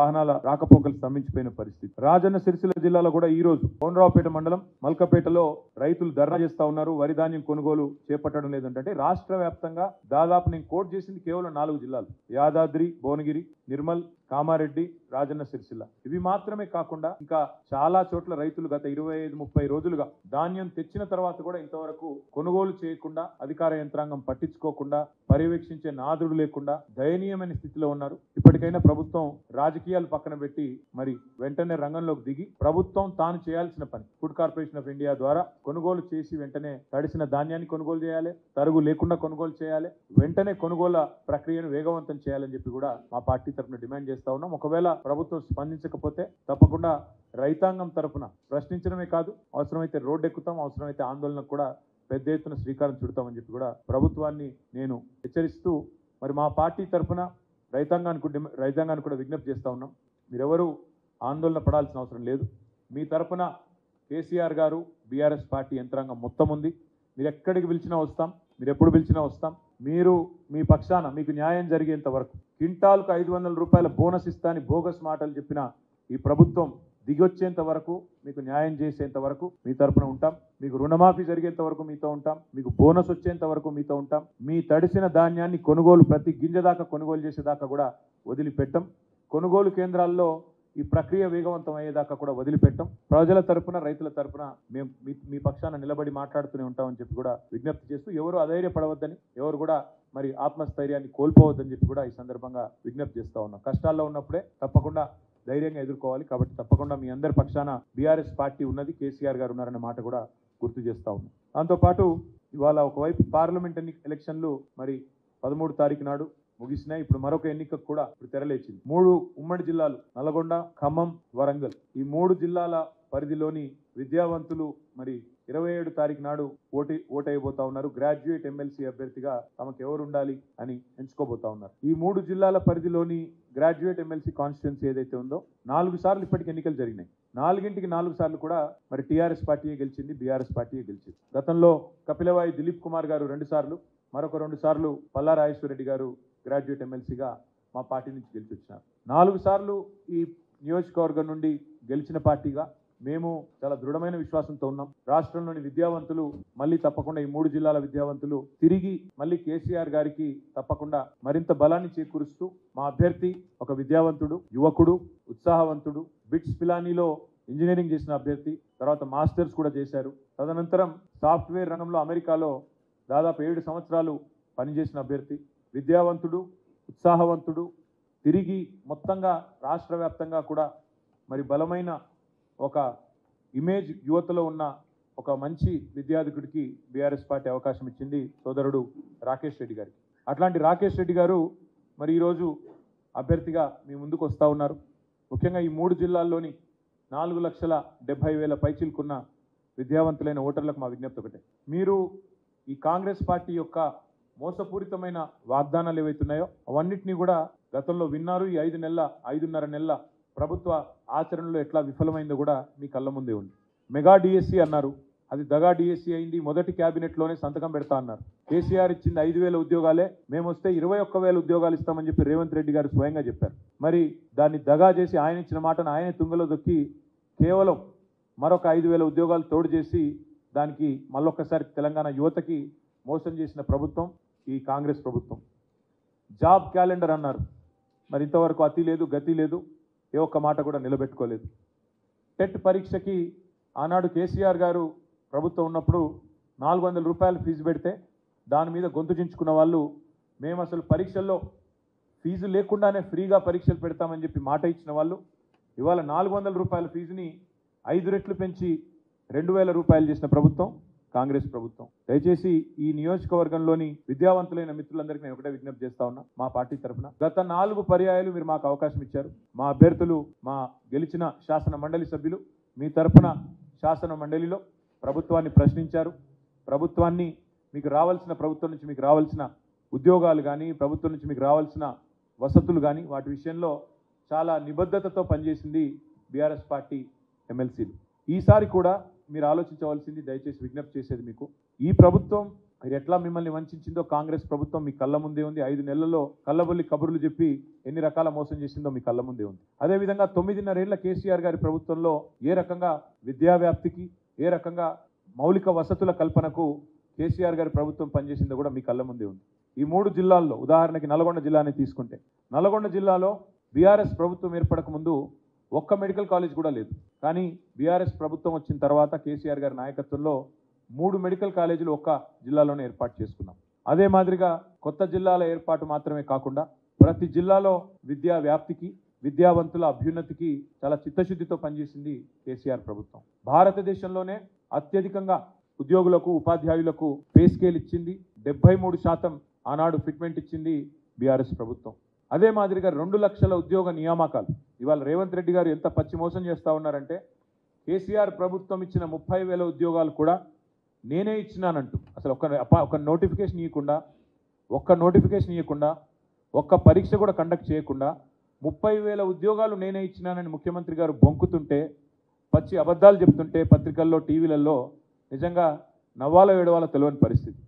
వాహనాల రాకపోకలు స్తంభించిపోయిన పరిస్థితి రాజన్న సిరిసిల్ల జిల్లాలో కూడా ఈ రోజు కోనరావుపేట మండలం మల్కపేటలో రైతులు ధర్నా చేస్తా ఉన్నారు వరి ధాన్యం కొనుగోలు చేపట్టడం లేదంటే రాష్ట్ర వ్యాప్తంగా దాదాపు నేను కోట్ చేసింది కేవలం నాలుగు జిల్లాలు యాదాద్రి భువనగిరి నిర్మల్ కామారెడ్డి రాజన్న సిరిసిల్ల ఇవి మాత్రమే కాకుండా ఇంకా చాలా చోట్ల రైతులు గత ఇరవై ఐదు ముప్పై రోజులుగా ధాన్యం తెచ్చిన తర్వాత కూడా ఇంతవరకు కొనుగోలు చేయకుండా అధికార యంత్రాంగం పట్టించుకోకుండా పర్యవేక్షించే నాదుడు లేకుండా దయనీయమైన స్థితిలో ఉన్నారు ఇప్పటికైనా ప్రభుత్వం రాజకీయాలు పక్కన పెట్టి మరి వెంటనే రంగంలోకి దిగి ప్రభుత్వం తాను చేయాల్సిన పని ఫుడ్ కార్పొరేషన్ ఆఫ్ ఇండియా ద్వారా కొనుగోలు చేసి వెంటనే తడిసిన ధాన్యాన్ని కొనుగోలు చేయాలి తరుగు లేకుండా కొనుగోలు చేయాలి వెంటనే కొనుగోలు ప్రక్రియను వేగవంతం చేయాలని చెప్పి కూడా మా పార్టీ తరఫున డిమాండ్ చేస్తా ఉన్నాం ఒకవేళ ప్రభుత్వం స్పందించకపోతే తప్పకుండా రైతాంగం తరఫున ప్రశ్నించడమే కాదు అవసరమైతే రోడ్డు ఎక్కుతాం అవసరమైతే ఆందోళనకు కూడా పెద్ద ఎత్తున శ్రీకారం చుడతామని చెప్పి కూడా ప్రభుత్వాన్ని నేను హెచ్చరిస్తూ మరి మా పార్టీ తరఫున రైతాంగానికి డిమ- రైతాంగానికి కూడా విజ్ఞప్తి చేస్తా ఉన్నాం మీరెవరూ ఆందోళన పడాల్సిన అవసరం లేదు మీ తరఫున కేసీఆర్ గారు బీఆర్ఎస్ పార్టీ యంత్రాంగం మొత్తం ఉంది మీరు ఎక్కడికి పిలిచినా వస్తాం మీరు ఎప్పుడు పిలిచినా వస్తాం మీరు మీ పక్షాన మీకు న్యాయం జరిగేంత వరకు క్వింటాల్కు ఐదు వందల రూపాయల బోనస్ ఇస్తా అని బోగస్ మాటలు చెప్పిన ఈ ప్రభుత్వం దిగొచ్చేంత వరకు మీకు న్యాయం చేసేంత వరకు మీ తరపున ఉంటాం మీకు రుణమాఫీ జరిగేంత వరకు మీతో ఉంటాం మీకు బోనస్ వచ్చేంత వరకు మీతో ఉంటాం మీ తడిసిన ధాన్యాన్ని కొనుగోలు ప్రతి గింజ దాకా కొనుగోలు చేసేదాకా కూడా వదిలిపెట్టం కొనుగోలు కేంద్రాల్లో ఈ ప్రక్రియ వేగవంతం అయ్యేదాకా కూడా వదిలిపెట్టం ప్రజల తరపున రైతుల తరపున మేము మీ మీ పక్షాన నిలబడి మాట్లాడుతూనే ఉంటామని చెప్పి కూడా విజ్ఞప్తి చేస్తూ ఎవరు అధైర్యపడవద్దని ఎవరు కూడా మరి ఆత్మస్థైర్యాన్ని కోల్పోవద్దని చెప్పి కూడా ఈ సందర్భంగా విజ్ఞప్తి చేస్తా ఉన్నాం కష్టాల్లో ఉన్నప్పుడే తప్పకుండా ధైర్యంగా ఎదుర్కోవాలి కాబట్టి తప్పకుండా మీ అందరి పక్షాన బీఆర్ఎస్ పార్టీ ఉన్నది కేసీఆర్ గారు ఉన్నారనే మాట కూడా గుర్తు చేస్తా ఉన్నాం దాంతోపాటు ఇవాళ ఒకవైపు పార్లమెంట్ ఎన్ని ఎలక్షన్లు మరి పదమూడు తారీఖు నాడు ముగిసినాయి ఇప్పుడు మరొక ఎన్నికకు కూడా ఇప్పుడు తెరలేచింది మూడు ఉమ్మడి జిల్లాలు నల్గొండ ఖమ్మం వరంగల్ ఈ మూడు జిల్లాల పరిధిలోని విద్యావంతులు మరి ఇరవై ఏడు తారీఖు నాడు ఓటి ఓటైపోతా ఉన్నారు గ్రాడ్యుయేట్ ఎమ్మెల్సీ అభ్యర్థిగా తమకు ఎవరు ఉండాలి అని ఎంచుకోబోతా ఉన్నారు ఈ మూడు జిల్లాల పరిధిలోని గ్రాడ్యుయేట్ ఎమ్మెల్సీ కాన్స్టిట్యున్సీ ఏదైతే ఉందో నాలుగు సార్లు ఇప్పటికి ఎన్నికలు జరిగినాయి నాలుగింటికి నాలుగు సార్లు కూడా మరి టీఆర్ఎస్ పార్టీయే గెలిచింది బీఆర్ఎస్ పార్టీయే గెలిచింది గతంలో కపిలవాయి దిలీప్ కుమార్ గారు రెండు సార్లు మరొక రెండు సార్లు పల్లా రెడ్డి గారు గ్రాడ్యుయేట్ ఎమ్మెల్సీగా మా పార్టీ నుంచి గెలిచి వచ్చినారు నాలుగు సార్లు ఈ నియోజకవర్గం నుండి గెలిచిన పార్టీగా మేము చాలా దృఢమైన విశ్వాసంతో ఉన్నాం రాష్ట్రంలోని విద్యావంతులు మళ్ళీ తప్పకుండా ఈ మూడు జిల్లాల విద్యావంతులు తిరిగి మళ్ళీ కేసీఆర్ గారికి తప్పకుండా మరింత బలాన్ని చేకూరుస్తూ మా అభ్యర్థి ఒక విద్యావంతుడు యువకుడు ఉత్సాహవంతుడు బిట్స్ పిలానీలో ఇంజనీరింగ్ చేసిన అభ్యర్థి తర్వాత మాస్టర్స్ కూడా చేశారు తదనంతరం సాఫ్ట్వేర్ రంగంలో అమెరికాలో దాదాపు ఏడు సంవత్సరాలు పనిచేసిన అభ్యర్థి విద్యావంతుడు ఉత్సాహవంతుడు తిరిగి మొత్తంగా రాష్ట్ర వ్యాప్తంగా కూడా మరి బలమైన ఒక ఇమేజ్ యువతలో ఉన్న ఒక మంచి విద్యార్థికుడికి బీఆర్ఎస్ పార్టీ అవకాశం ఇచ్చింది సోదరుడు రాకేష్ రెడ్డి గారికి అట్లాంటి రాకేష్ రెడ్డి గారు మరి ఈరోజు అభ్యర్థిగా మీ ముందుకు వస్తూ ఉన్నారు ముఖ్యంగా ఈ మూడు జిల్లాల్లోని నాలుగు లక్షల డెబ్బై వేల పైచిల్కున్న విద్యావంతులైన ఓటర్లకు మా విజ్ఞప్తి ఒకటే మీరు ఈ కాంగ్రెస్ పార్టీ యొక్క మోసపూరితమైన వాగ్దానాలు ఏవైతున్నాయో అవన్నిటినీ కూడా గతంలో విన్నారు ఈ ఐదు నెలల ఐదున్నర నెలల ప్రభుత్వ ఆచరణలో ఎట్లా విఫలమైందో కూడా మీ కళ్ళ ముందే ఉంది మెగా డిఎస్సి అన్నారు అది దగా డిఎస్సి అయింది మొదటి క్యాబినెట్లోనే సంతకం పెడతా అన్నారు కేసీఆర్ ఇచ్చింది ఐదు వేల ఉద్యోగాలే మేము వస్తే ఇరవై ఒక్క వేల ఉద్యోగాలు ఇస్తామని చెప్పి రేవంత్ రెడ్డి గారు స్వయంగా చెప్పారు మరి దాన్ని దగా చేసి ఆయన ఇచ్చిన మాటను ఆయనే తుంగలో దొక్కి కేవలం మరొక ఐదు వేల ఉద్యోగాలు తోడు చేసి దానికి మళ్ళొక్కసారి తెలంగాణ యువతకి మోసం చేసిన ప్రభుత్వం ఈ కాంగ్రెస్ ప్రభుత్వం జాబ్ క్యాలెండర్ అన్నారు మరి ఇంతవరకు అతి లేదు గతి లేదు ఏ ఒక్క మాట కూడా నిలబెట్టుకోలేదు టెట్ పరీక్షకి ఆనాడు కేసీఆర్ గారు ప్రభుత్వం ఉన్నప్పుడు నాలుగు వందల రూపాయలు ఫీజు పెడితే దాని మీద గొంతు చించుకున్న వాళ్ళు మేము అసలు పరీక్షల్లో ఫీజు లేకుండానే ఫ్రీగా పరీక్షలు పెడతామని చెప్పి మాట ఇచ్చిన వాళ్ళు ఇవాళ నాలుగు వందల రూపాయల ఫీజుని ఐదు రెట్లు పెంచి రెండు వేల రూపాయలు చేసిన ప్రభుత్వం కాంగ్రెస్ ప్రభుత్వం దయచేసి ఈ నియోజకవర్గంలోని విద్యావంతులైన మిత్రులందరికీ నేను ఒకటే విజ్ఞప్తి చేస్తా ఉన్నా మా పార్టీ తరఫున గత నాలుగు పర్యాయాలు మీరు మాకు అవకాశం ఇచ్చారు మా అభ్యర్థులు మా గెలిచిన శాసన మండలి సభ్యులు మీ తరఫున శాసన మండలిలో ప్రభుత్వాన్ని ప్రశ్నించారు ప్రభుత్వాన్ని మీకు రావాల్సిన ప్రభుత్వం నుంచి మీకు రావాల్సిన ఉద్యోగాలు కానీ ప్రభుత్వం నుంచి మీకు రావాల్సిన వసతులు కానీ వాటి విషయంలో చాలా నిబద్ధతతో పనిచేసింది బీఆర్ఎస్ పార్టీ ఎమ్మెల్సీలు ఈసారి కూడా మీరు ఆలోచించవలసింది దయచేసి విజ్ఞప్తి చేసేది మీకు ఈ ప్రభుత్వం మీరు ఎట్లా మిమ్మల్ని వంచిందో కాంగ్రెస్ ప్రభుత్వం మీ కళ్ళ ముందే ఉంది ఐదు నెలల్లో కళ్ళబొల్లి కబుర్లు చెప్పి ఎన్ని రకాల మోసం చేసిందో మీ కళ్ళ ముందే ఉంది అదేవిధంగా తొమ్మిదిన్నరేళ్ల కేసీఆర్ గారి ప్రభుత్వంలో ఏ రకంగా విద్యా వ్యాప్తికి ఏ రకంగా మౌలిక వసతుల కల్పనకు కేసీఆర్ గారి ప్రభుత్వం పనిచేసిందో కూడా మీ కళ్ళ ముందే ఉంది ఈ మూడు జిల్లాల్లో ఉదాహరణకి నల్గొండ జిల్లాని తీసుకుంటే నల్గొండ జిల్లాలో బీఆర్ఎస్ ప్రభుత్వం ఏర్పడక ముందు ఒక్క మెడికల్ కాలేజ్ కూడా లేదు కానీ బీఆర్ఎస్ ప్రభుత్వం వచ్చిన తర్వాత కేసీఆర్ గారి నాయకత్వంలో మూడు మెడికల్ కాలేజీలు ఒక్క జిల్లాలోనే ఏర్పాటు చేసుకున్నాం అదే మాదిరిగా కొత్త జిల్లాల ఏర్పాటు మాత్రమే కాకుండా ప్రతి జిల్లాలో విద్యా వ్యాప్తికి విద్యావంతుల అభ్యున్నతికి చాలా చిత్తశుద్ధితో పనిచేసింది కేసీఆర్ ప్రభుత్వం భారతదేశంలోనే అత్యధికంగా ఉద్యోగులకు ఉపాధ్యాయులకు పే స్కేల్ ఇచ్చింది డెబ్బై మూడు శాతం ఆనాడు ఫిట్మెంట్ ఇచ్చింది బీఆర్ఎస్ ప్రభుత్వం అదే మాదిరిగా రెండు లక్షల ఉద్యోగ నియామకాలు ఇవాళ రేవంత్ రెడ్డి గారు ఎంత పచ్చి మోసం చేస్తా ఉన్నారంటే కేసీఆర్ ప్రభుత్వం ఇచ్చిన ముప్పై వేల ఉద్యోగాలు కూడా నేనే ఇచ్చినానంటూ అసలు ఒక అప- ఒక నోటిఫికేషన్ ఇవ్వకుండా ఒక్క నోటిఫికేషన్ ఇవ్వకుండా ఒక్క పరీక్ష కూడా కండక్ట్ చేయకుండా ముప్పై వేల ఉద్యోగాలు నేనే ఇచ్చినానని ముఖ్యమంత్రి గారు బొంకుతుంటే పచ్చి అబద్ధాలు చెప్తుంటే పత్రికల్లో టీవీలలో నిజంగా నవ్వాలో ఏడవాలో తెలియని పరిస్థితి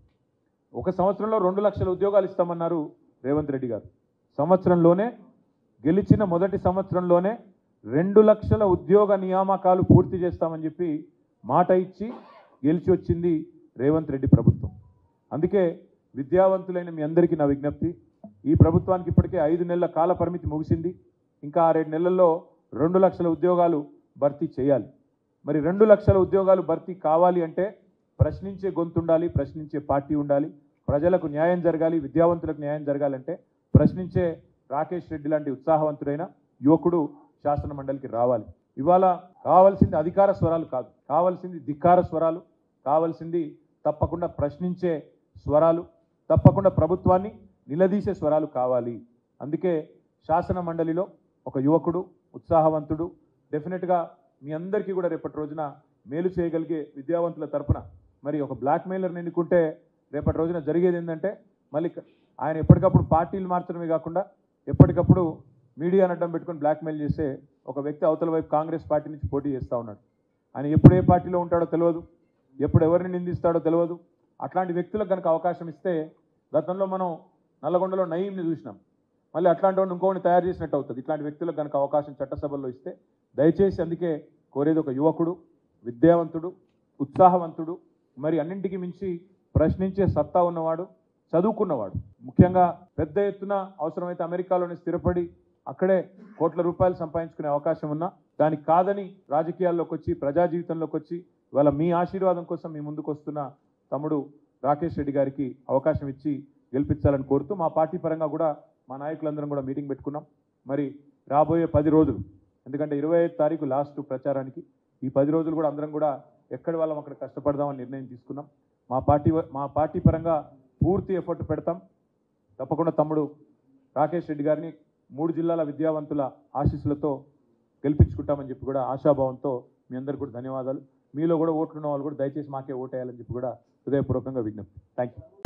ఒక సంవత్సరంలో రెండు లక్షల ఉద్యోగాలు ఇస్తామన్నారు రేవంత్ రెడ్డి గారు సంవత్సరంలోనే గెలిచిన మొదటి సంవత్సరంలోనే రెండు లక్షల ఉద్యోగ నియామకాలు పూర్తి చేస్తామని చెప్పి మాట ఇచ్చి గెలిచి వచ్చింది రేవంత్ రెడ్డి ప్రభుత్వం అందుకే విద్యావంతులైన మీ అందరికీ నా విజ్ఞప్తి ఈ ప్రభుత్వానికి ఇప్పటికే ఐదు నెలల కాల పరిమితి ముగిసింది ఇంకా ఆరేడు నెలల్లో రెండు లక్షల ఉద్యోగాలు భర్తీ చేయాలి మరి రెండు లక్షల ఉద్యోగాలు భర్తీ కావాలి అంటే ప్రశ్నించే గొంతు ఉండాలి ప్రశ్నించే పార్టీ ఉండాలి ప్రజలకు న్యాయం జరగాలి విద్యావంతులకు న్యాయం జరగాలంటే ప్రశ్నించే రాకేష్ రెడ్డి లాంటి ఉత్సాహవంతుడైన యువకుడు శాసన మండలికి రావాలి ఇవాళ కావాల్సింది అధికార స్వరాలు కాదు కావాల్సింది ధిక్కార స్వరాలు కావాల్సింది తప్పకుండా ప్రశ్నించే స్వరాలు తప్పకుండా ప్రభుత్వాన్ని నిలదీసే స్వరాలు కావాలి అందుకే శాసన మండలిలో ఒక యువకుడు ఉత్సాహవంతుడు డెఫినెట్గా మీ అందరికీ కూడా రేపటి రోజున మేలు చేయగలిగే విద్యావంతుల తరపున మరి ఒక బ్లాక్ మెయిలర్ని ఎన్నుకుంటే రేపటి రోజున జరిగేది ఏంటంటే మళ్ళీ క- ఆయన ఎప్పటికప్పుడు పార్టీలు మార్చడమే కాకుండా ఎప్పటికప్పుడు మీడియాను అడ్డం పెట్టుకొని బ్లాక్మెయిల్ చేసే ఒక వ్యక్తి అవతల వైపు కాంగ్రెస్ పార్టీ నుంచి పోటీ చేస్తూ ఉన్నాడు ఆయన ఎప్పుడు ఏ పార్టీలో ఉంటాడో తెలియదు ఎప్పుడు ఎవరిని నిందిస్తాడో తెలియదు అట్లాంటి వ్యక్తులకు కనుక అవకాశం ఇస్తే గతంలో మనం నల్లగొండలో నయీంని చూసినాం మళ్ళీ అట్లాంటి వాడిని ఇంకోని తయారు చేసినట్టు అవుతుంది ఇట్లాంటి వ్యక్తులకు కనుక అవకాశం చట్టసభల్లో ఇస్తే దయచేసి అందుకే కోరేది ఒక యువకుడు విద్యావంతుడు ఉత్సాహవంతుడు మరి అన్నింటికి మించి ప్రశ్నించే సత్తా ఉన్నవాడు చదువుకున్నవాడు ముఖ్యంగా పెద్ద ఎత్తున అవసరమైతే అమెరికాలోనే స్థిరపడి అక్కడే కోట్ల రూపాయలు సంపాదించుకునే అవకాశం ఉన్నా దానికి కాదని రాజకీయాల్లోకి వచ్చి ప్రజా జీవితంలోకి వచ్చి ఇవాళ మీ ఆశీర్వాదం కోసం మీ ముందుకు వస్తున్న తమ్ముడు రాకేష్ రెడ్డి గారికి అవకాశం ఇచ్చి గెలిపించాలని కోరుతూ మా పార్టీ పరంగా కూడా మా నాయకులందరం కూడా మీటింగ్ పెట్టుకున్నాం మరి రాబోయే పది రోజులు ఎందుకంటే ఇరవై ఐదు తారీఖు లాస్ట్ ప్రచారానికి ఈ పది రోజులు కూడా అందరం కూడా ఎక్కడి వాళ్ళం అక్కడ కష్టపడదామని నిర్ణయం తీసుకున్నాం మా పార్టీ వ- మా పార్టీ పరంగా పూర్తి ఎఫర్ట్ పెడతాం తప్పకుండా తమ్ముడు రాకేష్ రెడ్డి గారిని మూడు జిల్లాల విద్యావంతుల ఆశీస్సులతో గెలిపించుకుంటామని చెప్పి కూడా ఆశాభావంతో మీ అందరికీ కూడా ధన్యవాదాలు మీలో కూడా ఓట్లున్న వాళ్ళు కూడా దయచేసి మాకే ఓటేయాలని చెప్పి కూడా హృదయపూర్వకంగా విజ్ఞప్తి థ్యాంక్ యూ